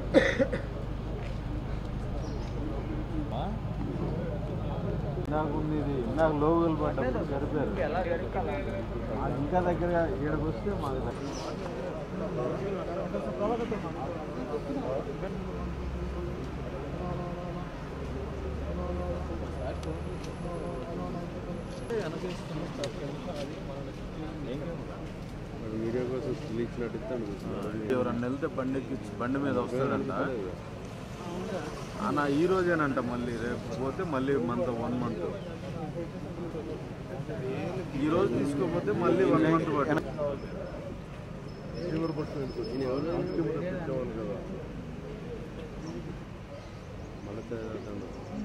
నాకు ఉంది ఇది నాకు లోగోలు పడ్డప్పుడు జరిపారు అది ఇంకా దగ్గరగా ఈడకు వస్తే మాకు దగ్గర వీడియో కోసం స్టిల్ ఇచ్చినట్టు ఇస్తాను ఎవరన్నా వెళ్తే బండి ఎక్కించి బండి మీద వస్తాడంట అన్న ఈ రోజేనంట మళ్ళీ రేపు పోతే మళ్ళీ మంత్ వన్ మంత్ ఈ రోజు తీసుకోపోతే మళ్ళీ వన్ మంత్ పట్టు ఎవరు పట్టుకుని ఎవరు పెట్టేవాళ్ళు కదా మళ్ళీ తేడా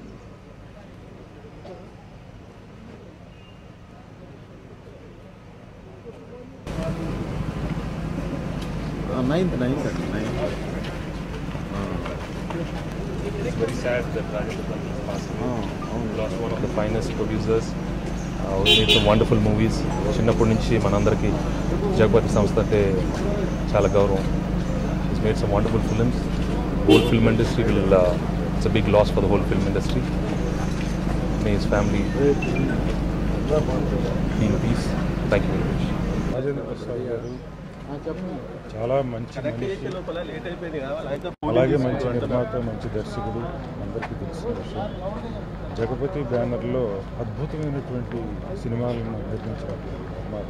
నైన్త్ నైన్త్ అండి ninth It's very sad that Rajendra Pal is passing away. We lost one of the finest producers. Uh, we made some wonderful movies. చిన్నప్పటి నుంచి మనందరికీ జగపతి సంస్థ అంటే చాలా గౌరవం He's made some wonderful films. Whole film industry will, uh, it's a big loss for the whole film industry. May his family be in peace. Thank you very much. Rajendra Prasad గారు చెప్పండి చాలా మంచి మనిషి లోపల లేట్ అయిపోయింది కావాలి అయితే అలాగే మంచి నిర్మాత మంచి దర్శకుడు అందరికీ తెలిసిన విషయం జగపతి బ్యానర్లో అద్భుతమైనటువంటి సినిమాలను నిర్మించినటువంటి నిర్మాత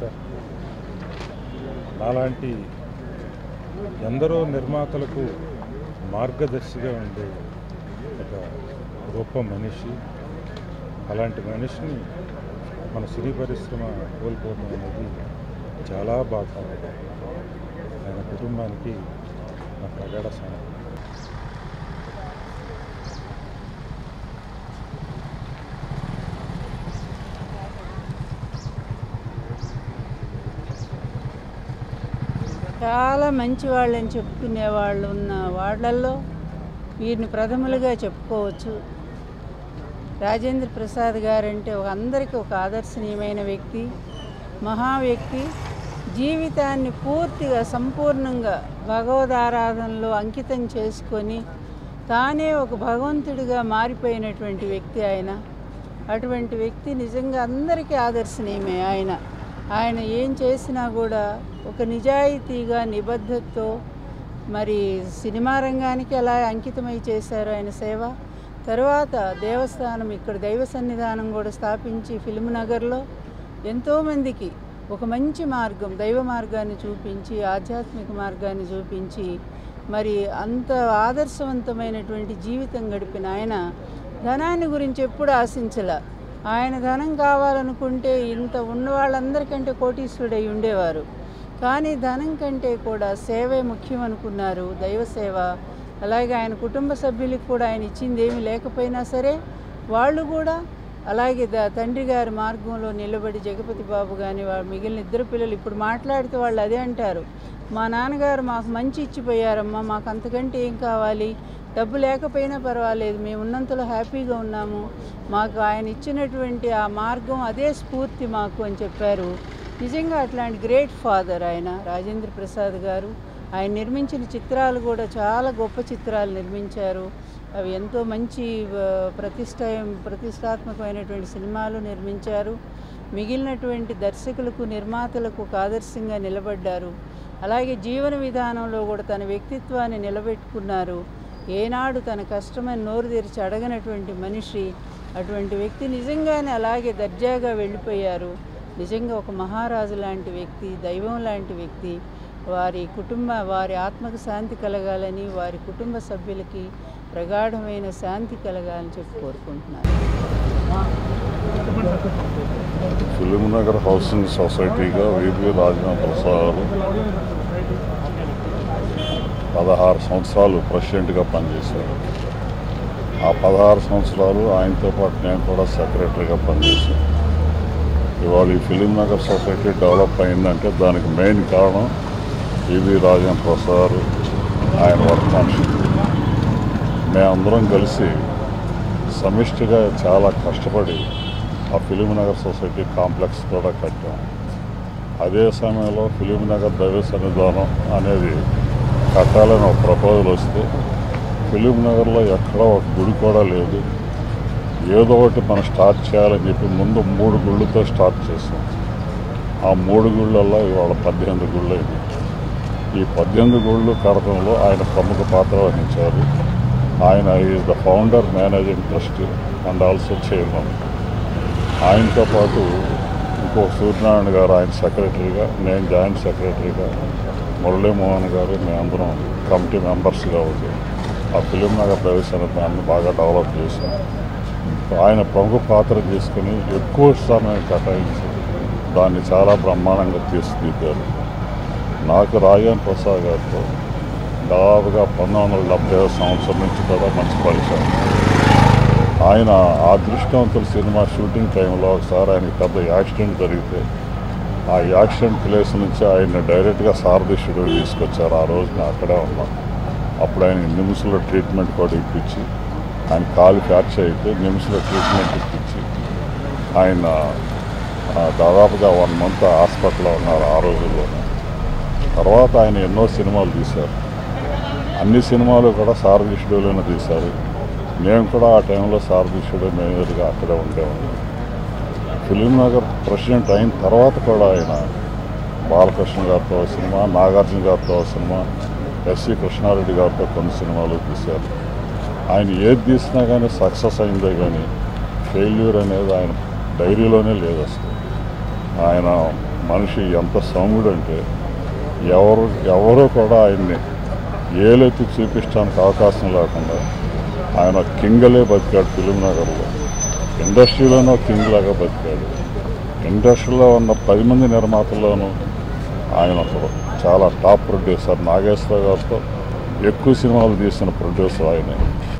నాలాంటి ఎందరో నిర్మాతలకు మార్గదర్శిగా ఉండే ఒక గొప్ప మనిషి అలాంటి మనిషిని మన సినీ పరిశ్రమ కోల్పోవడం అనేది చాలా బాధ ఆయన కుటుంబానికి నా ప్రగాఢ సమయం చాలా మంచి వాళ్ళని చెప్పుకునే వాళ్ళు ఉన్న వాళ్ళల్లో వీరిని ప్రథములుగా చెప్పుకోవచ్చు రాజేంద్ర ప్రసాద్ గారంటే ఒక అందరికీ ఒక ఆదర్శనీయమైన వ్యక్తి మహా వ్యక్తి జీవితాన్ని పూర్తిగా సంపూర్ణంగా భగవద్ ఆరాధనలో అంకితం చేసుకొని తానే ఒక భగవంతుడిగా మారిపోయినటువంటి వ్యక్తి ఆయన అటువంటి వ్యక్తి నిజంగా అందరికీ ఆదర్శనీయమే ఆయన ఆయన ఏం చేసినా కూడా ఒక నిజాయితీగా నిబద్ధతతో మరి సినిమా రంగానికి ఎలా అంకితమై చేశారు ఆయన సేవ తర్వాత దేవస్థానం ఇక్కడ దైవ సన్నిధానం కూడా స్థాపించి ఫిల్మ్ నగర్లో ఎంతోమందికి ఒక మంచి మార్గం దైవ మార్గాన్ని చూపించి ఆధ్యాత్మిక మార్గాన్ని చూపించి మరి అంత ఆదర్శవంతమైనటువంటి జీవితం గడిపిన ఆయన ధనాన్ని గురించి ఎప్పుడు ఆశించల ఆయన ధనం కావాలనుకుంటే ఇంత ఉన్న వాళ్ళందరికంటే కోటీశ్వరుడై ఉండేవారు కానీ ధనం కంటే కూడా సేవే ముఖ్యం అనుకున్నారు దైవ సేవ అలాగే ఆయన కుటుంబ సభ్యులకు కూడా ఆయన ఇచ్చింది ఏమీ లేకపోయినా సరే వాళ్ళు కూడా అలాగే ద తండ్రి గారి మార్గంలో నిలబడి జగపతి బాబు కానీ వాళ్ళ మిగిలిన ఇద్దరు పిల్లలు ఇప్పుడు మాట్లాడితే వాళ్ళు అదే అంటారు మా నాన్నగారు మాకు మంచి ఇచ్చిపోయారమ్మా మాకు అంతకంటే ఏం కావాలి డబ్బు లేకపోయినా పర్వాలేదు మేము ఉన్నంతలో హ్యాపీగా ఉన్నాము మాకు ఆయన ఇచ్చినటువంటి ఆ మార్గం అదే స్ఫూర్తి మాకు అని చెప్పారు నిజంగా అట్లాంటి గ్రేట్ ఫాదర్ ఆయన రాజేంద్ర ప్రసాద్ గారు ఆయన నిర్మించిన చిత్రాలు కూడా చాలా గొప్ప చిత్రాలు నిర్మించారు అవి ఎంతో మంచి ఆ, ప్రతిష్ట ప్రతిష్టాత్మకమైనటువంటి సినిమాలు నిర్మించారు మిగిలినటువంటి దర్శకులకు నిర్మాతలకు ఒక ఆదర్శంగా నిలబడ్డారు అలాగే జీవన విధానంలో కూడా తన వ్యక్తిత్వాన్ని నిలబెట్టుకున్నారు ఏనాడు తన కష్టమని నోరు తెరిచి అడగనటువంటి మనిషి అటువంటి వ్యక్తి నిజంగానే అలాగే దర్జాగా వెళ్ళిపోయారు నిజంగా ఒక మహారాజు లాంటి వ్యక్తి దైవం లాంటి వ్యక్తి వారి కుటుంబ వారి ఆత్మకు శాంతి కలగాలని వారి కుటుంబ సభ్యులకి ప్రగాఢమైన శాంతి కలగాలని చెప్పి కోరుకుంటున్నాను ఫిలిం నగర్ హౌసింగ్ సొసైటీగా విపి రాజేంద్ర ప్రసాద్ పదహారు సంవత్సరాలు ప్రెసిడెంట్గా పనిచేశారు ఆ పదహారు సంవత్సరాలు ఆయనతో పాటు నేను కూడా సెక్రటరీగా పనిచేశాను ఇవాళ ఈ ఫిలిం నగర్ సొసైటీ డెవలప్ అయిందంటే దానికి మెయిన్ కారణం వివి రాజేంద్ర ప్రసాద్ ఆయన వర్క్ మనిషి మేమందరం కలిసి సమిష్టిగా చాలా కష్టపడి ఆ ఫిలిం నగర్ సొసైటీ కాంప్లెక్స్ కూడా కట్టాం అదే సమయంలో ఫిలిం నగర్ దైవ సన్నిధానం అనేది కట్టాలని ఒక ప్రపోజల్ వస్తే ఫిలిం నగర్లో ఎక్కడా ఒక గుడి కూడా లేదు ఏదో ఒకటి మనం స్టార్ట్ చేయాలని చెప్పి ముందు మూడు గుళ్ళతో స్టార్ట్ చేసాం ఆ మూడు గుళ్ళల్లో ఇవాళ పద్దెనిమిది గుళ్ళు అయింది ఈ పద్దెనిమిది గుళ్ళు కడతంలో ఆయన ప్రముఖ పాత్ర వహించారు ఆయన is the founder managing trustee and also chairman ఆయనతో పాటు ఇంకో సూర్యనారాయణ గారు ఆయన సెక్రటరీగా నేను జాయింట్ సెక్రటరీగా మురళీమోహన్ గారు మేమందరం కమిటీ మెంబర్స్గా ఉంది ఆ ఫిలిం నగర్ ప్రవేశాన్ని దాన్ని బాగా డెవలప్ చేశాం ఆయన ప్రముఖ పాత్ర తీసుకుని ఎక్కువ సమయం కేటాయించి దాన్ని చాలా బ్రహ్మాండంగా తీర్చిదిద్దారు నాకు రాజన్ ప్రసాద్ గారితో దాదాపుగా పంతొమ్మిది వందల డెబ్బై సంవత్సరం నుంచి కూడా మంచి పరిచయం ఆయన ఆ దృష్టవంతుల సినిమా షూటింగ్ టైంలో ఒకసారి ఆయనకి పెద్ద యాక్సిడెంట్ జరిగితే ఆ యాక్సిడెంట్ ప్లేస్ నుంచి ఆయన డైరెక్ట్గా సారథి షెడ్యూల్ తీసుకొచ్చారు ఆ రోజు నేను అక్కడే ఉన్నాం అప్పుడు ఆయన నిమ్స్లో ట్రీట్మెంట్ కూడా ఇప్పించి ఆయన కాలు ఫ్రాక్చర్ అయితే నిమ్స్లో ట్రీట్మెంట్ ఇప్పించి ఆయన ఆ, దాదాపుగా వన్ మంత్ హాస్పిటల్లో ఉన్నారు ఆ రోజుల్లో తర్వాత ఆయన ఎన్నో సినిమాలు తీశారు అన్ని సినిమాలు కూడా సారథి షెడ్యూల్లోనే తీశారు మేము కూడా ఆ టైంలో సారథి షెడ్యూల్ మేనేజర్గా అక్కడే ఉండేవాళ్ళం ఫిలిం నగర్ ప్రెసిడెంట్ అయిన తర్వాత కూడా ఆయన బాలకృష్ణ గారితో ఒక సినిమా నాగార్జున గారితో ఒక సినిమా ఎస్సి కృష్ణారెడ్డి గారితో కొన్ని సినిమాలు తీశారు ఆయన ఏది తీసినా కానీ సక్సెస్ అయిందే కానీ ఫెయిల్యూర్ అనేది ఆయన డైరీలోనే లేదు అసలు ఆయన మనిషి ఎంత సౌమ్యుడు అంటే ఎవరు ఎవరు కూడా ఆయన్ని ఏలెత్తి చూపించడానికి అవకాశం లేకుండా ఆయన కింగలే బతికాడు ఫిలిం నగర్లో ఇండస్ట్రీలోనూ కింగ్ లాగా బతికాడు ఇండస్ట్రీలో ఉన్న పది మంది నిర్మాతల్లోనూ ఆయన ఒకడు చాలా టాప్ ప్రొడ్యూసర్ నాగేశ్వర గారితో ఎక్కువ సినిమాలు తీసిన ప్రొడ్యూసర్ ఆయనే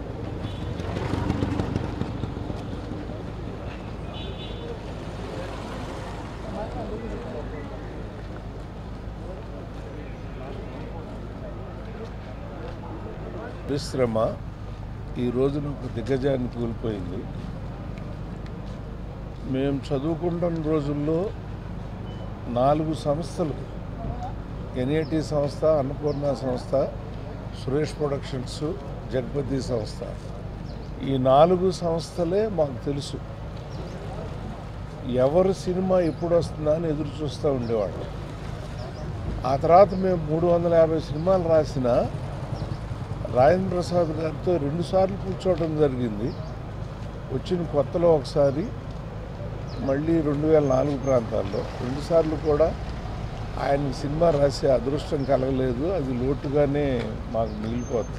పరిశ్రమ ఈ రోజున ఒక దిగ్గజాన్ని కూలిపోయింది మేము చదువుకుంటున్న రోజుల్లో నాలుగు సంస్థలు ఎన్ఏటి సంస్థ అన్నపూర్ణ సంస్థ సురేష్ ప్రొడక్షన్స్ జగపతి సంస్థ ఈ నాలుగు సంస్థలే మాకు తెలుసు ఎవరు సినిమా ఎప్పుడు వస్తుందా అని ఎదురు చూస్తూ ఉండేవాళ్ళం ఆ తర్వాత మేము మూడు వందల యాభై సినిమాలు రాసినా రాజేంద్ర ప్రసాద్ గారితో రెండుసార్లు కూర్చోవడం జరిగింది వచ్చిన కొత్తలో ఒకసారి మళ్ళీ రెండు వేల నాలుగు ప్రాంతాల్లో రెండుసార్లు కూడా ఆయన సినిమా రాసే అదృష్టం కలగలేదు అది లోటుగానే మాకు మిగిలిపోతుంది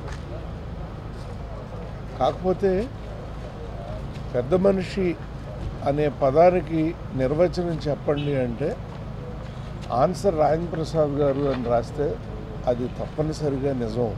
కాకపోతే పెద్ద మనిషి అనే పదానికి నిర్వచనం చెప్పండి అంటే ఆన్సర్ రాజేంద్ర ప్రసాద్ గారు అని రాస్తే అది తప్పనిసరిగా నిజం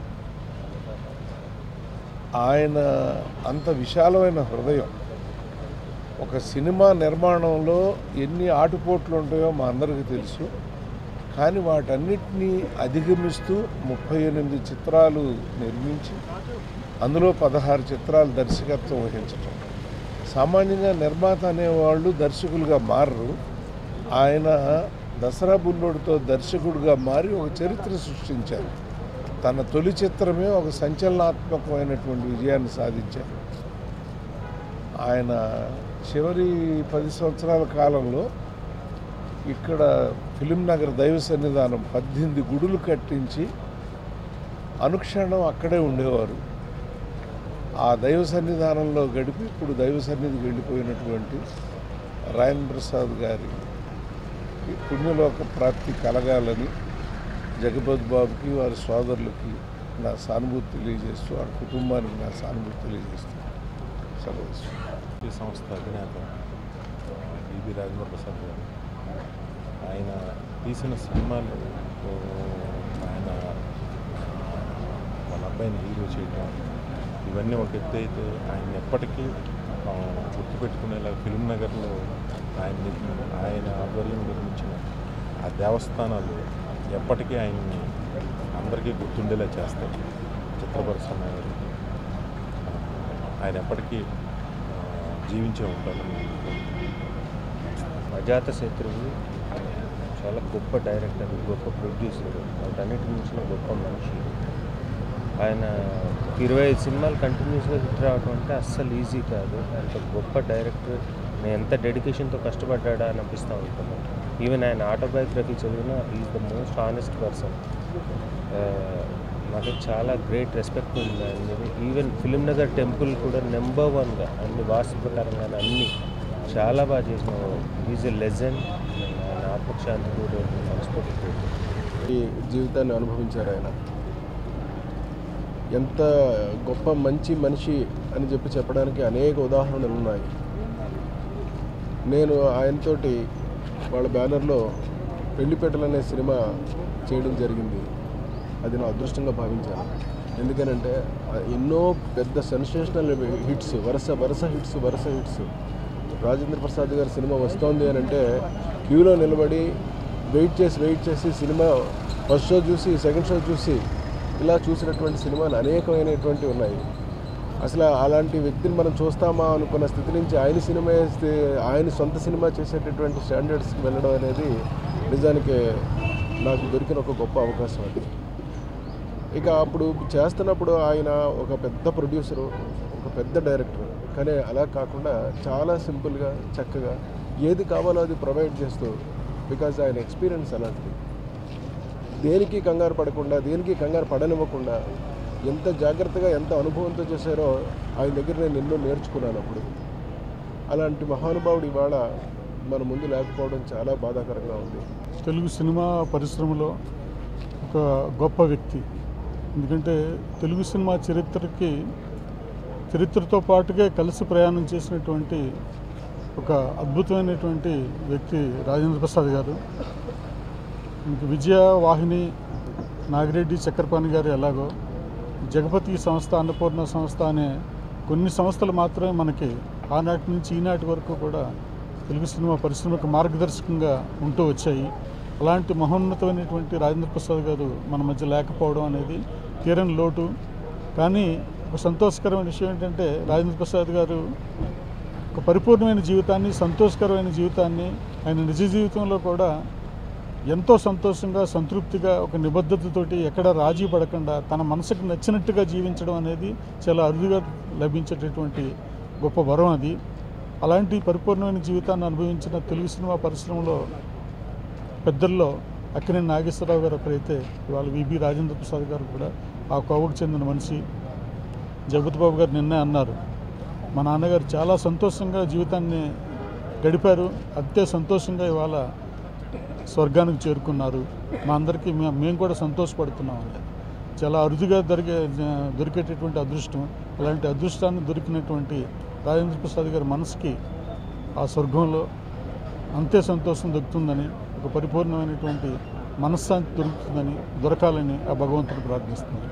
ఆయన అంత విశాలమైన హృదయం ఒక సినిమా నిర్మాణంలో ఎన్ని ఆటుపోట్లు ఉంటాయో మా అందరికీ తెలుసు కానీ వాటన్నిటినీ అధిగమిస్తూ ముప్పై ఎనిమిది చిత్రాలు నిర్మించి అందులో పదహారు చిత్రాలు దర్శకత్వం వహించటం సామాన్యంగా నిర్మాత అనేవాళ్ళు దర్శకులుగా మారరు ఆయన దసరా బుల్లోడితో దర్శకుడిగా మారి ఒక చరిత్ర సృష్టించారు తన తొలి చిత్రమే ఒక సంచలనాత్మకమైనటువంటి విజయాన్ని సాధించారు ఆయన చివరి పది సంవత్సరాల కాలంలో ఇక్కడ ఫిలిం నగర్ దైవ సన్నిధానం పద్దెనిమిది గుడులు కట్టించి అనుక్షణం అక్కడే ఉండేవారు ఆ దైవ సన్నిధానంలో గడిపి ఇప్పుడు దైవ సన్నిధికి వెళ్ళిపోయినటువంటి రాయన్ ప్రసాద్ గారి పుణ్యలోక ప్రాప్తి కలగాలని జగపత్ బాబుకి వారి సోదరులకి నా సానుభూతి తెలియజేస్తూ వారి కుటుంబానికి నా సానుభూతి తెలియజేస్తూ సెలవు ఈ సంస్థ అధినేత ఈబి రాజేంద్ర ప్రసాద్ గారు ఆయన తీసిన సినిమాలు ఓ, ఆయన వాళ్ళ అబ్బాయిని హీరో చేయడం ఇవన్నీ ఒక ఎత్తు అయితే ఆయన ఎప్పటికీ ఆ, గుర్తుపెట్టుకునేలా ఫిల్మ్ నగర్లో ఆయన నిర్మి- ఆయన ఆధ్వర్యం నిర్మించిన ఆ దేవస్థానాలు ఎప్పటికీ ఆయన్ని అందరికీ గుర్తుండేలా చేస్తాయి చిత్ర పరిశ్రమ వారికి. ఆయన ఎప్పటికీ ఆ, జీవించే ఉంటారని అజాత శత్రువు చాలా గొప్ప డైరెక్టర్ గొప్ప ప్రొడ్యూసర్ వాటన్నిటి మించిన గొప్ప మనిషి ఆయన ఇరవై ఐదు సినిమాలు కంటిన్యూస్గా హిట్ రావడం అంటే అస్సలు ఈజీ కాదు అంత గొప్ప డైరెక్టర్ నేను ఎంత డెడికేషన్తో కష్టపడ్డా అని అనిపిస్తూ ఉంటుంది ఈవెన్ ఆయన ఆటోబయోగ్రఫీ చదివిన is the most honest person నాకు చాలా గ్రేట్ రెస్పెక్ట్ ఉంది ఆయన మీద ఈవెన్ ఫిలిం నగర్ టెంపుల్ కూడా నెంబర్ వన్గా అన్ని వాస్తు ప్రకారంగా అన్ని చాలా బాగా చేసిన ఈజ్ ఎ లెజెండ్ ఆయన ఆత్మశాంతి కూడా మనస్ఫూర్తి ఈ జీవితాన్ని అనుభవించారు ఆయన ఎంత గొప్ప మంచి మనిషి అని చెప్పి చెప్పడానికి అనేక ఉదాహరణలు ఉన్నాయి నేను ఆయనతోటి వాళ్ళ బ్యానర్లో పెళ్లిపేటలు అనే సినిమా చేయడం జరిగింది అది నా అదృష్టంగా భావించాను ఎందుకనంటే ఆ ఎన్నో పెద్ద సెన్సేషనల్ హిట్స్ వరుస వరుస హిట్స్ వరుస హిట్స్ రాజేంద్ర ప్రసాద్ గారి సినిమా వస్తోంది అని అంటే క్యూలో నిలబడి వెయిట్ చేసి వెయిట్ చేసి సినిమా ఫస్ట్ షో చూసి సెకండ్ షో చూసి ఇలా చూసినటువంటి సినిమాలు అనేకమైనటువంటి ఉన్నాయి అసలు అలాంటి వ్యక్తిని మనం చూస్తామా అనుకున్న స్థితి నుంచి ఆయన సినిమా వేస్తే ఆయన సొంత సినిమా చేసేటటువంటి స్టాండర్డ్స్కి వెళ్ళడం అనేది నిజానికి నాకు దొరికిన ఒక గొప్ప అవకాశం అది ఇక అప్పుడు చేస్తున్నప్పుడు ఆయన ఒక పెద్ద ప్రొడ్యూసరు ఒక పెద్ద డైరెక్టర్ కానీ అలా కాకుండా చాలా సింపుల్గా చక్కగా ఏది కావాలో అది ప్రొవైడ్ చేస్తూ బికాజ్ ఆయన ఎక్స్పీరియన్స్ అలాంటిది దేనికి కంగారు పడకుండా దేనికి కంగారు పడనివ్వకుండా ఎంత జాగ్రత్తగా ఎంత అనుభవంతో చేశారో ఆయన దగ్గర నేను ఎన్నో నేర్చుకున్నాను అప్పుడు అలాంటి మహానుభావుడు ఇవాళ మన ముందు లేకపోవడం చాలా బాధాకరంగా ఉంది తెలుగు సినిమా పరిశ్రమలో ఒక గొప్ప వ్యక్తి ఎందుకంటే తెలుగు సినిమా చరిత్రకి చరిత్రతో పాటుగా కలిసి ప్రయాణం చేసినటువంటి ఒక అద్భుతమైనటువంటి వ్యక్తి రాజేంద్ర ప్రసాద్ గారు ఇంక విజయ వాహిని నాగిరెడ్డి చక్రపాణి గారు ఎలాగో జగపతి సంస్థ అన్నపూర్ణ సంస్థ అనే కొన్ని సంస్థలు మాత్రమే మనకి ఆనాటి నుంచి ఈనాటి వరకు కూడా తెలుగు సినిమా పరిశ్రమకు మార్గదర్శకంగా ఉంటూ వచ్చాయి అలాంటి మహోన్నతమైనటువంటి రాజేంద్ర ప్రసాద్ గారు మన మధ్య లేకపోవడం అనేది తీరని లోటు కానీ ఒక సంతోషకరమైన విషయం ఏంటంటే రాజేంద్ర ప్రసాద్ గారు ఒక పరిపూర్ణమైన జీవితాన్ని సంతోషకరమైన జీవితాన్ని ఆయన నిజ జీవితంలో కూడా ఎంతో సంతోషంగా సంతృప్తిగా ఒక నిబద్ధతతోటి ఎక్కడ రాజీ పడకుండా తన మనసుకు నచ్చినట్టుగా జీవించడం అనేది చాలా అరుదుగా లభించేటటువంటి గొప్ప వరం అది అలాంటి పరిపూర్ణమైన జీవితాన్ని అనుభవించిన తెలుగు సినిమా పరిశ్రమలో పెద్దల్లో అక్కినేని నాగేశ్వరరావు గారు ఒకరైతే ఇవాళ విబి రాజేంద్ర ప్రసాద్ గారు కూడా ఆ కోవకు చెందిన మనిషి జగపతి బాబు గారు నిన్నే అన్నారు మా నాన్నగారు చాలా సంతోషంగా జీవితాన్ని గడిపారు అంతే సంతోషంగా ఇవాళ స్వర్గానికి చేరుకున్నారు మా అందరికీ మే- మేము కూడా సంతోషపడుతున్నాం అనేది చాలా అరుదుగా దొరికే దొరికేటటువంటి అదృష్టం అలాంటి అదృష్టాన్ని దొరికినటువంటి రాజేంద్ర ప్రసాద్ గారి మనసుకి ఆ స్వర్గంలో అంతే సంతోషం దొరుకుతుందని ఒక పరిపూర్ణమైనటువంటి మనశ్శాంతి దొరుకుతుందని దొరకాలని ఆ భగవంతుడు ప్రార్థిస్తున్నాను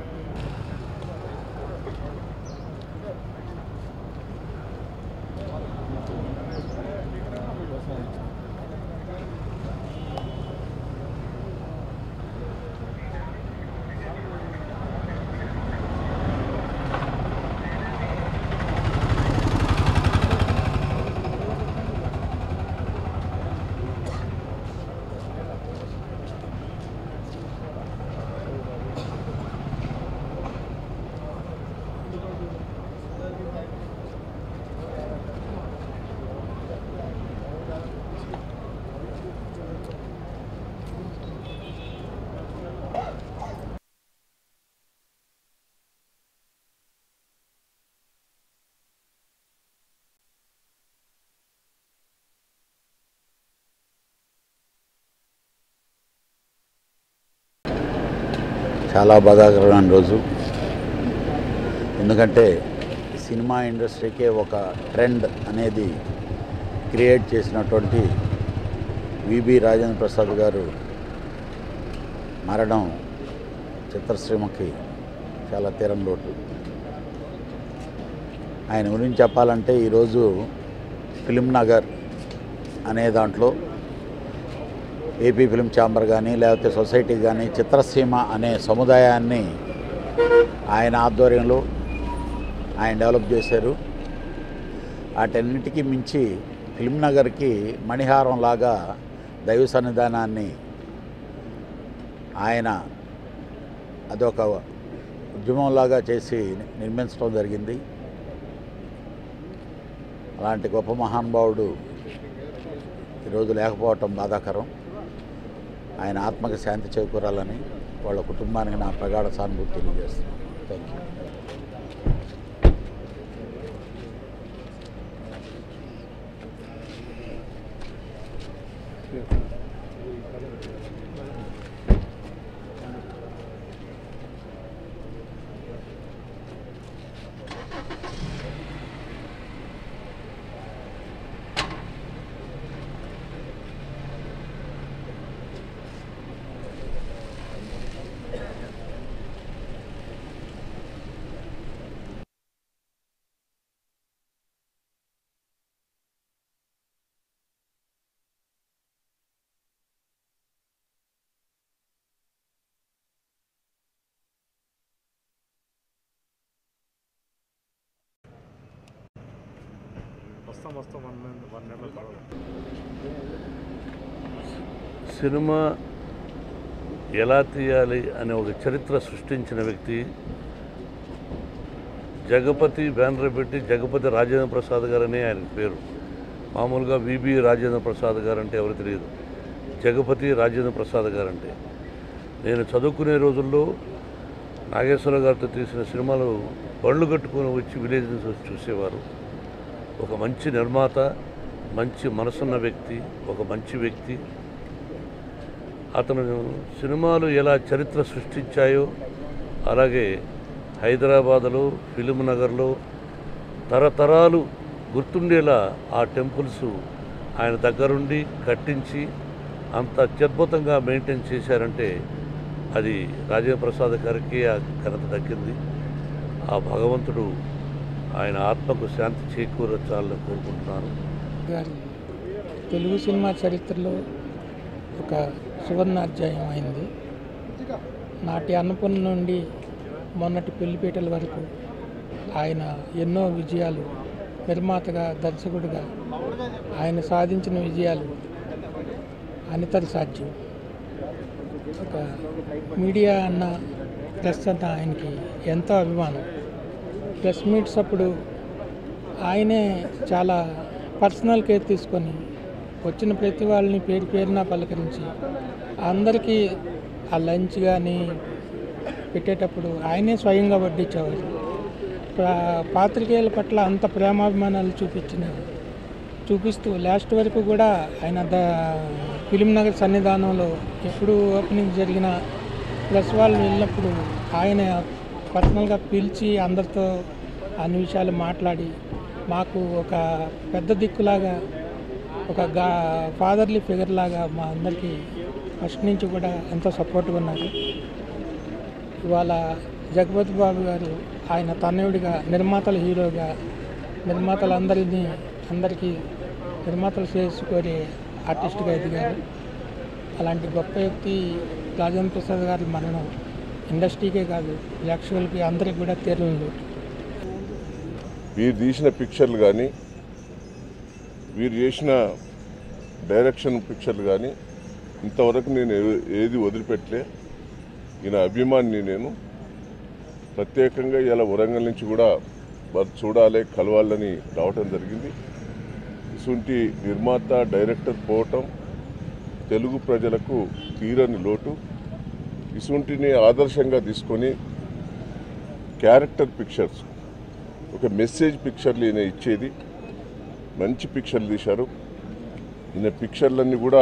చాలా బాధాకరమైన రోజు ఎందుకంటే సినిమా ఇండస్ట్రీకే ఒక ట్రెండ్ అనేది క్రియేట్ చేసినటువంటి విబి రాజేంద్ర ప్రసాద్ గారు మరణం చిత్రసీమకి చాలా తీరం లోటు ఆయన గురించి చెప్పాలంటే ఈరోజు ఫిలిం నగర్ అనే దాంట్లో ఏపీ ఫిలిం ఛాంబర్ కానీ లేకపోతే సొసైటీ కానీ చిత్రసీమ అనే సముదాయాన్ని ఆయన ఆధ్వర్యంలో ఆయన డెవలప్ చేశారు వాటన్నిటికీ మించి ఫిలిం నగర్కి మణిహారం లాగా దైవ సన్నిధానాన్ని ఆయన అదొక ఉద్యమంలాగా చేసి నిర్మించడం జరిగింది అలాంటి గొప్ప మహానుభావుడు ఈరోజు లేకపోవటం బాధాకరం ఆయన ఆత్మకి శాంతి చేకూరాలని వాళ్ళ కుటుంబానికి నా ప్రగాఢ సానుభూతి తెలియజేస్తున్నాను థ్యాంక్ యూ వస్తాం వస్తాం వన్ వన్ నెల పడదు సినిమా ఎలా తీయాలి అనే ఒక చరిత్ర సృష్టించిన వ్యక్తి జగపతి బ్యానర్ పెట్టి జగపతి రాజేంద్ర ప్రసాద్ గారని ఆయన పేరు మామూలుగా విబి రాజేంద్ర ప్రసాద్ గారు అంటే ఎవరు తెలియదు జగపతి రాజేంద్ర ప్రసాద్ గారు అంటే నేను చదువుకునే రోజుల్లో నాగేశ్వర గారితో తీసిన సినిమాలు బళ్ళు కట్టుకొని వచ్చి విలేజ్ నుంచి వచ్చి చూసేవారు ఒక మంచి నిర్మాత మంచి మనసున్న వ్యక్తి ఒక మంచి వ్యక్తి అతను సినిమాలు ఎలా చరిత్ర సృష్టించాయో అలాగే హైదరాబాదులో ఫిలిం నగర్లో తరతరాలు గుర్తుండేలా ఆ టెంపుల్స్ ఆయన దగ్గరుండి కట్టించి అంత అత్యద్భుతంగా మెయింటైన్ చేశారంటే అది రాజేంద్ర ప్రసాద్ గారికి ఆ ఘనత దక్కింది ఆ భగవంతుడు ఆయన ఆత్మకు శాంతి చేకూరచాలని కోరుకుంటున్నాను గారి తెలుగు సినిమా చరిత్రలో ఒక సువర్ణాధ్యాయం అయింది నాటి అన్నపూర్ణ నుండి మొన్నటి పెళ్లిపీటల వరకు ఆయన ఎన్నో విజయాలు నిర్మాతగా దర్శకుడిగా ఆయన సాధించిన విజయాలు అనితర సాధ్యం ఒక మీడియా అన్న ప్రెస్ అన్న ఆయనకి ఎంతో అభిమానం ప్రెస్ మీట్స్ అప్పుడు ఆయనే చాలా పర్సనల్ కేర్ తీసుకొని వచ్చిన ప్రతి వాళ్ళని పేరు పేరున పలకరించి అందరికీ ఆ లంచ్ కానీ పెట్టేటప్పుడు ఆయనే స్వయంగా వడ్డించేవారు పా- పాత్రికేయుల పట్ల అంత ప్రేమాభిమానాలు చూపించిన చూపిస్తూ లాస్ట్ వరకు కూడా ఆయన ద ఫిలిం నగర్ సన్నిధానంలో ఎప్పుడు ఓపెనింగ్ జరిగిన ప్లస్ వాళ్ళు వెళ్ళినప్పుడు ఆయన పర్సనల్గా పిలిచి అందరితో అన్ని విషయాలు మాట్లాడి మాకు ఒక పెద్ద దిక్కులాగా ఒక గా ఫాదర్లీ ఫిగర్ లాగా మా అందరికీ ఫస్ట్ నుంచి కూడా ఎంతో సపోర్ట్గా ఉన్నారు ఇవాళ జగపతి బాబు గారు ఆయన తనయుడిగా నిర్మాతల హీరోగా నిర్మాతలందరినీ అందరికీ నిర్మాతలు చేసుకొని ఆర్టిస్ట్గా ఎదిగారు అలాంటి గొప్ప వ్యక్తి రాజేంద్ర ప్రసాద్ గారి మరణం ఇండస్ట్రీకే కాదు ప్రేక్షకులకి అందరికీ కూడా తీరలేదు వీరు తీసిన పిక్చర్లు కానీ వీరు చేసిన డైరెక్షన్ పిక్చర్లు కానీ ఇంతవరకు నేను ఏ- ఏది వదిలిపెట్టలే ఈయన అభిమాని నేను ప్రత్యేకంగా ఇలా వరంగల్ నుంచి కూడా వారు చూడాలి కలవాలని రావటం జరిగింది ఇసుంటి నిర్మాత డైరెక్టర్ పోవటం తెలుగు ప్రజలకు తీరని లోటు ఇసుంటిని ఆదర్శంగా తీసుకొని క్యారెక్టర్ పిక్చర్స్ ఒక మెసేజ్ పిక్చర్లు ఈయన ఇచ్చేది మంచి పిక్చర్లు తీశారు ఈయన పిక్చర్లన్నీ కూడా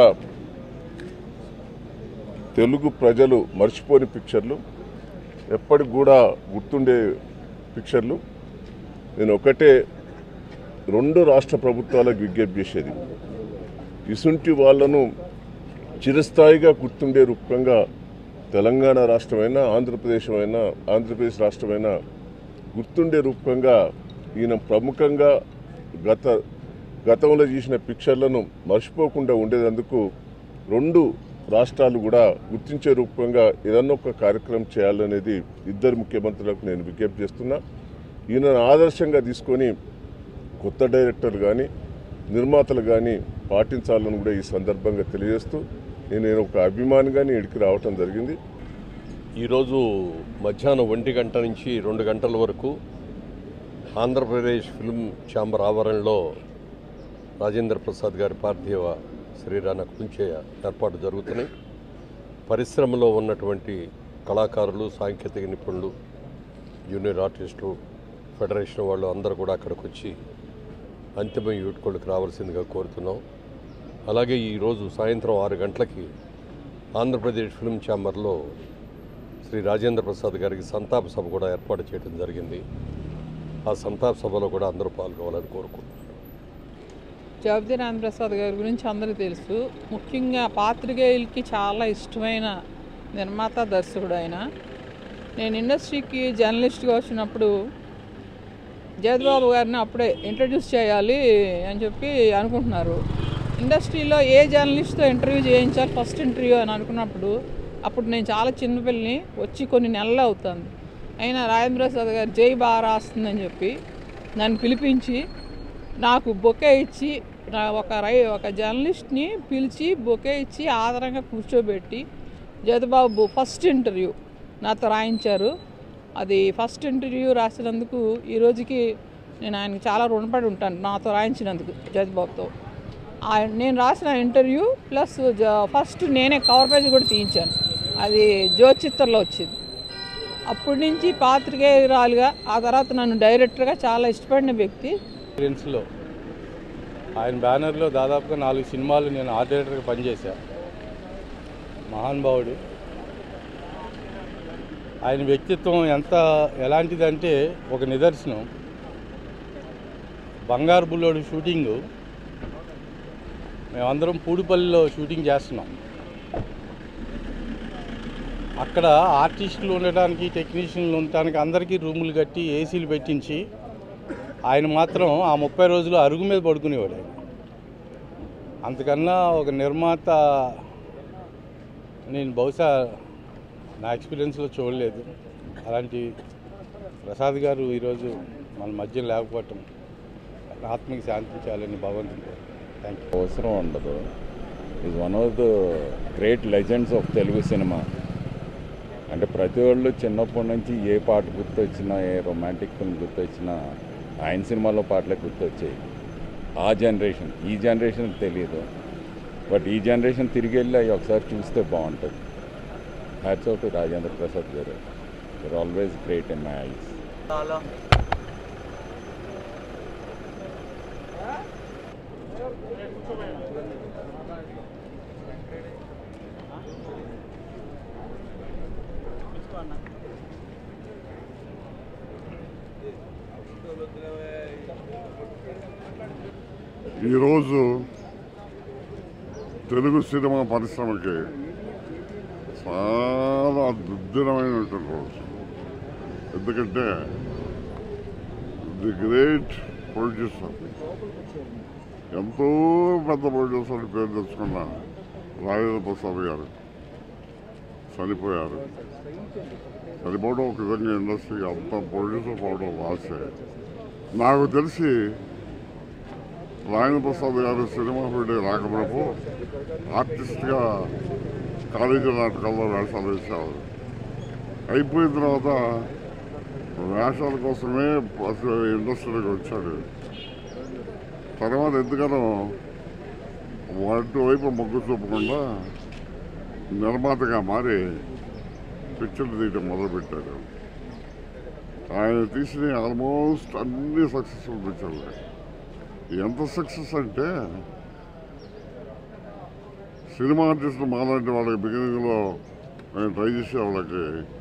తెలుగు ప్రజలు మర్చిపోని పిక్చర్లు ఎప్పటికి కూడా గుర్తుండే పిక్చర్లు నేను ఒకటే రెండు రాష్ట్ర ప్రభుత్వాలకు విజ్ఞప్తి చేసేది ఇసుంటి వాళ్ళను చిరస్థాయిగా గుర్తుండే రూపంగా తెలంగాణ రాష్ట్రమైనా ఆంధ్రప్రదేశ్ అయినా ఆంధ్రప్రదేశ్ రాష్ట్రమైనా గుర్తుండే రూపంగా ఈయన ప్రముఖంగా గత గతంలో చేసిన పిక్చర్లను మర్చిపోకుండా ఉండేందుకు రెండు రాష్ట్రాలు కూడా గుర్తించే రూపంగా ఏదన్నా ఒక కార్యక్రమం చేయాలనేది ఇద్దరు ముఖ్యమంత్రులకు నేను విజ్ఞప్తి చేస్తున్నా ఈయనను ఆదర్శంగా తీసుకొని కొత్త డైరెక్టర్లు కానీ నిర్మాతలు కానీ పాటించాలని కూడా ఈ సందర్భంగా తెలియజేస్తూ నేను నేను ఒక అభిమానిగా నేను ఇక్కడికి రావటం జరిగింది ఈరోజు మధ్యాహ్నం ఒంటి గంట నుంచి రెండు గంటల వరకు ఆంధ్రప్రదేశ్ ఫిల్మ్ ఛాంబర్ ఆవరణలో రాజేంద్ర ప్రసాద్ గారి పార్థివ శరీరానికి ఉంచే ఏర్పాటు జరుగుతున్నాయి పరిశ్రమలో ఉన్నటువంటి కళాకారులు సాంకేతిక నిపుణులు జూనియర్ ఆర్టిస్టులు ఫెడరేషన్ వాళ్ళు అందరూ కూడా అక్కడికి వచ్చి అంతిమ యూట్కోళ్ళకి రావాల్సిందిగా కోరుతున్నాం అలాగే ఈరోజు సాయంత్రం ఆరు గంటలకి ఆంధ్రప్రదేశ్ ఫిల్మ్ ఛాంబర్లో శ్రీ రాజేంద్ర ప్రసాద్ గారికి సంతాప సభ కూడా ఏర్పాటు చేయడం జరిగింది ఆ సంతాప సభలో కూడా అందరూ పాల్గొవాలని కోరుకుంటున్నాను జగపతి రామప్రసాద్ గారి గురించి అందరికీ తెలుసు ముఖ్యంగా పాత్రికేయులకి చాలా ఇష్టమైన నిర్మాత దర్శకుడు ఆయన నేను ఇండస్ట్రీకి జర్నలిస్ట్గా వచ్చినప్పుడు జగద్బాబు గారిని అప్పుడే ఇంట్రడ్యూస్ చేయాలి అని చెప్పి అనుకుంటున్నారు ఇండస్ట్రీలో ఏ జర్నలిస్ట్తో ఇంటర్వ్యూ చేయించాలి ఫస్ట్ ఇంటర్వ్యూ అని అనుకున్నప్పుడు అప్పుడు నేను చాలా చిన్నపిల్లని వచ్చి కొన్ని నెలలు అవుతుంది అయినా రాజేంద్ర ప్రసాద్ గారు జై బాగా రాస్తుందని చెప్పి నన్ను పిలిపించి నాకు బొకే ఇచ్చి నా ఒక రై ఒక జర్నలిస్ట్ని పిలిచి బొకే ఇచ్చి ఆదరంగా కూర్చోబెట్టి జగబాబు ఫస్ట్ ఇంటర్వ్యూ నాతో రాయించారు అది ఫస్ట్ ఇంటర్వ్యూ రాసినందుకు ఈ రోజుకి నేను ఆయనకి చాలా రుణపడి ఉంటాను నాతో రాయించినందుకు జగబాబుతో ఆయన నేను రాసిన ఇంటర్వ్యూ ప్లస్ జ- ఫస్ట్ నేనే కవర్ పేజ్ కూడా తీయించాను అది జ్యోచిత్రలో వచ్చింది అప్పటి నుంచి పాత్రికేయురాలుగా ఆ తర్వాత నన్ను డైరెక్టర్గా చాలా ఇష్టపడిన వ్యక్తి ఎక్స్పీరియన్స్లో ఆయన బ్యానర్లో దాదాపుగా నాలుగు సినిమాలు నేను ఆర్ట్ డైరెక్టర్గా పనిచేశా మహానుభావుడు ఆయన వ్యక్తిత్వం ఎంత ఎలాంటిదంటే ఒక నిదర్శనం బంగారు బుల్లోడు షూటింగు మేమందరం పూడిపల్లిలో షూటింగ్ చేస్తున్నాం అక్కడ ఆర్టిస్టులు ఉండడానికి టెక్నీషియన్లు ఉండటానికి అందరికీ రూములు కట్టి ఏసీలు పెట్టించి ఆయన మాత్రం ఆ ముప్పై రోజులు అరుగు మీద పడుకునేవాడు ఆయన అంతకన్నా ఒక నిర్మాత నేను బహుశా నా ఎక్స్పీరియన్స్లో చూడలేదు అలాంటి ప్రసాద్ గారు ఈరోజు మన మధ్య లేకపోవటం ఆత్మకి శాంతించాలని భగవంతుని థ్యాంక్ యూ అవసరం ఉండదు is one of the great legends of Telugu cinema అంటే ప్రతి వాళ్ళు చిన్నప్పటి నుంచి ఏ పాట గుర్తొచ్చినా ఏ రొమాంటిక్ ఫిల్మ్ గుర్తొచ్చినా ఆయన సినిమాలో పాటలే గుర్తొచ్చాయి ఆ జనరేషన్ ఈ జనరేషన్ తెలియదు బట్ ఈ జనరేషన్ తిరిగి వెళ్ళి అవి ఒకసారి చూస్తే బాగుంటుంది హ్యాట్స్ అవుట్ రాజేంద్ర ప్రసాద్ గారు they're always great in my eyes ఈరోజు తెలుగు సినిమా పరిశ్రమకి చాలా దుర్దినమైనటువంటి రోజు ఎందుకంటే ది గ్రేట్ ప్రొడ్యూసర్ ఎంతో పెద్ద ప్రొడ్యూసర్ పేరు తెచ్చుకున్న రాజేంద్ర ప్రసాద్ గారు చనిపోయారు చనిపోవడం ఒక విధంగా ఇండస్ట్రీ అంత ప్రొడ్యూసర్ పోవడం రాసే నాకు తెలిసి రాజేంద్ర ప్రసాద్ గారు సినిమా ఫీల్డ్ రాకమునపు ఆర్టిస్ట్గా కాలేజీ నాటకాల్లో వేషాలు వేసేవారు అయిపోయిన తర్వాత వేషాల కోసమే అసలు ఇండస్ట్రీలోకి వచ్చాడు తర్వాత ఎందుకనో అటువైపు మొగ్గు చూపకుండా నిర్మాతగా మారి పిక్చర్లు తీయడం మొదలుపెట్టాడు ఆయన తీసిన ఆల్మోస్ట్ అన్ని సక్సెస్ఫుల్ పిక్చర్లు ఎంత సక్సెస్ అంటే సినిమా ఆర్టిస్టులు మాలాంటి వాళ్ళకి బిగినింగ్లో నేను ట్రై చేసే వాళ్ళకి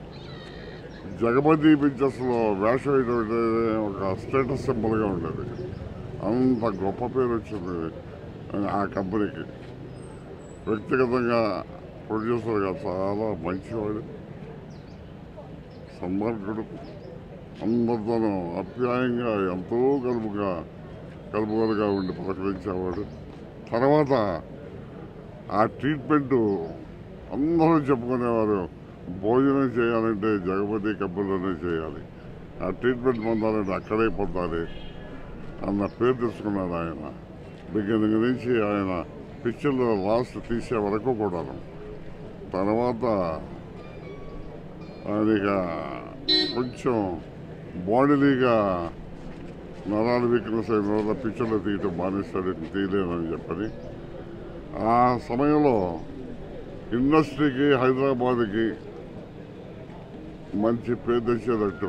జగపతి పిక్చర్స్లో వేషం వేయడం అంటే ఒక స్టేటస్ సింబల్గా ఉండేది అంత గొప్ప పేరు వచ్చింది ఆ కంపెనీకి వ్యక్తిగతంగా ప్రొడ్యూసర్గా చాలా మంచివాడు సన్మార్గుడు అందరితోనూ అప్యాయంగా ఎంతో కలుపుగా కలుపుగలుగా ఉండి పలకరించేవాడు తర్వాత ఆ ట్రీట్మెంట్ అందరూ చెప్పుకునేవారు భోజనం చేయాలంటే జగపతి కంపెనీలోనే చేయాలి ఆ ట్రీట్మెంట్ పొందాలంటే అక్కడే పొందాలి అన్న పేరు తెచ్చుకున్నాడు ఆయన బిగినింగ్ నుంచి ఆయన పిక్చర్లో లాస్ట్ తీసే వరకు కూడాను తర్వాత ఆయన ఇక కొంచెం బాడీలీగా నరాలు వీక్నెస్ అయిన వల్ల పిక్చర్లో తీయటం మానేస్తాడు తీయలేనని చెప్పని ఆ సమయంలో ఇండస్ట్రీకి హైదరాబాద్కి మంచి పేరు తెచ్చేటట్టు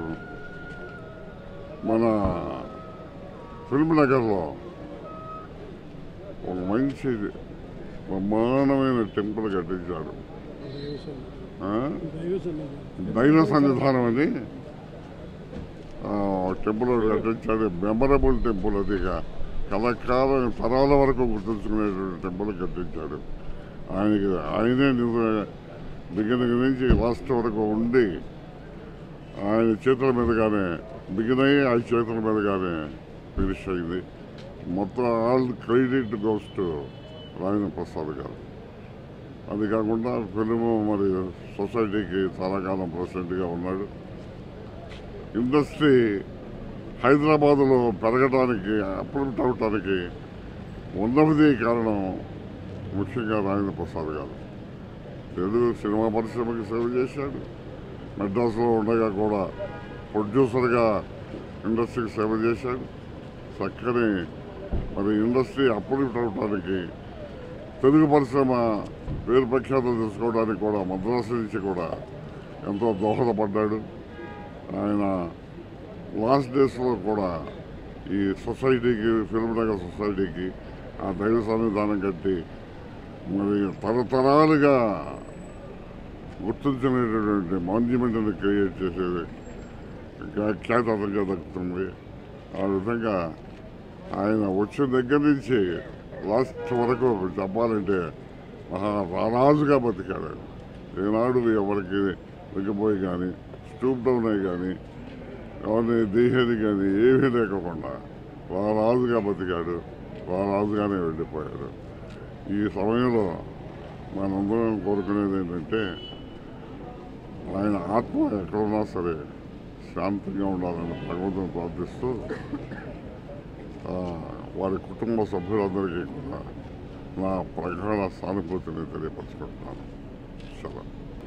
మన ఫిల్మ్ నగర్లో ఒక మంచి బ్రహ్మాండమైన టెంపుల్ కట్టించాడు ఆ? దైవ సన్నిధానం అని ఆ, ఒక టెంపుల్ ఒకటి కట్టించాడు మెమరబుల్ టెంపుల్ అది ఇక కలకాలం తరాల వరకు గుర్తుంచుకునేటువంటి టెంపుల్ కట్టించాడు ఆయనకి ఆయనే బిగినింగ్ నుంచి లాస్ట్ వరకు ఉండి ఆయన చేతుల మీదుగానే బిగిన్ అయ్యి ఆయన చేతుల మీదుగానే ఫినిష్ అయింది మొత్తం all credit goes to Rajendra Prasad గారు అది కాకుండా ఫిలిము మరి సొసైటీకి చాలా కాలం ప్రెసిడెంట్గా ఉన్నాడు ఇండస్ట్రీ హైదరాబాదులో పెరగడానికి అప్రూవ్ట్ అవటానికి ఉన్నది కారణం ముఖ్యంగా రాజేంద్ర ప్రసాద్ గారు తెలుగు సినిమా పరిశ్రమకి సేవ చేశాడు మెడ్రాస్లో ఉండగా కూడా ప్రొడ్యూసర్గా ఇండస్ట్రీకి సేవ చేశాడు చక్కని మరి ఇండస్ట్రీ అప్రూవ్ట్ అవడానికి తెలుగు పరిశ్రమ పేరు ప్రఖ్యాతులు తెలుసుకోవడానికి కూడా మద్రాసు నుంచి కూడా ఎంతో దోహదపడ్డాడు ఆయన లాస్ట్ డేస్లో కూడా ఈ సొసైటీకి ఫిల్మ్ నగర్ సొసైటీకి ఆ దైవ సన్నిధానం కట్టి మరి తరతరాలుగా గుర్తించినటువంటి మాన్యుమెంట్ని క్రియేట్ చేసేది ఖ్యా- ఖ్యాతి అతనిగా దక్కుతుంది ఆ విధంగా ఆయన వచ్చిన దగ్గర నుంచి లాస్ట్ వరకు చెప్పాలంటే మహా రారాజుగా బతికాడు ఈనాడు ఎవరికి వెగ్గిపోయి కానీ స్టూప్ డౌన్ అయ్యి కానీ ఎవరిని దేహేది కానీ ఏమీ లేకుండా రారాజుగా బతికాడు రారాజుగానే వెళ్ళిపోయాడు ఈ సమయంలో మనందరం కోరుకునేది ఏంటంటే ఆయన ఆత్మ ఎక్కడున్నా సరే శాంతంగా ఉండాలని భగవంతుని ప్రార్థిస్తూ ఆ, వారి కుటుంబ సభ్యులందరికీ కూడా నా ప్రగాఢ సానుభూతిని తెలియపరచుకుంటున్నాను చాలా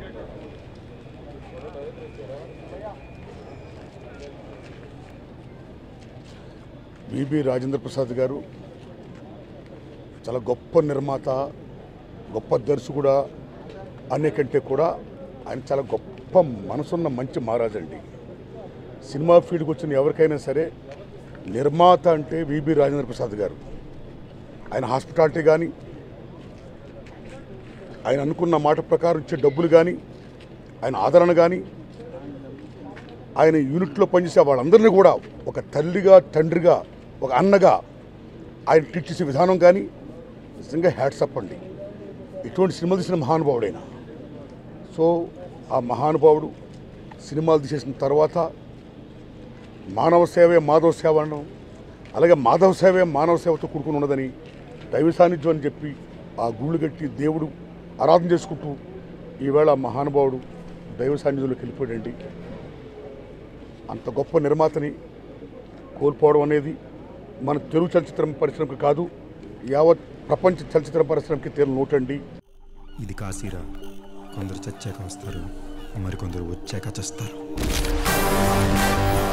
విబి రాజేంద్ర ప్రసాద్ గారు చాలా గొప్ప నిర్మాత గొప్ప దర్శకుడా అనే కంటే కూడా ఆయన చాలా గొప్ప మనసున్న మంచి మహారాజు అండి సినిమా ఫీల్డ్కి వచ్చిన ఎవరికైనా సరే నిర్మాత అంటే విబి రాజేంద్ర ప్రసాద్ గారు ఆయన హాస్పిటాలిటీ కానీ ఆయన అనుకున్న మాట ప్రకారం ఇచ్చే డబ్బులు కానీ ఆయన ఆదరణ కానీ ఆయన యూనిట్లో పనిచేసే వాళ్ళందరినీ కూడా ఒక తల్లిగా తండ్రిగా ఒక అన్నగా ఆయన ట్రీట్ చేసే విధానం కానీ నిజంగా హ్యాట్సప్ అండి ఇటువంటి సినిమాలు తీసిన మహానుభావుడైన సో ఆ మహానుభావుడు సినిమాలు తీసేసిన తర్వాత మానవ సేవే మాధవ సేవ అనడం అలాగే మాధవ సేవే మానవ సేవతో కూడుకుని ఉన్నదని దైవ సాన్నిధ్యం అని చెప్పి ఆ గుళ్ళు కట్టి దేవుడు ఆరాధన చేసుకుంటూ ఈవేళ ఆ మహానుభావుడు దైవ సాన్నిధ్యంలోకి వెళ్ళిపోయాడండి అంత గొప్ప నిర్మాతని కోల్పోవడం అనేది మన తెలుగు చలచిత్ర పరిశ్రమకి కాదు యావత్ ప్రపంచ చలచిత్ర పరిశ్రమకి తీరు నోటండి ఇది కాశీరా కొందరు చచ్చాక వస్తారు మరికొందరు వచ్చాక చస్తారు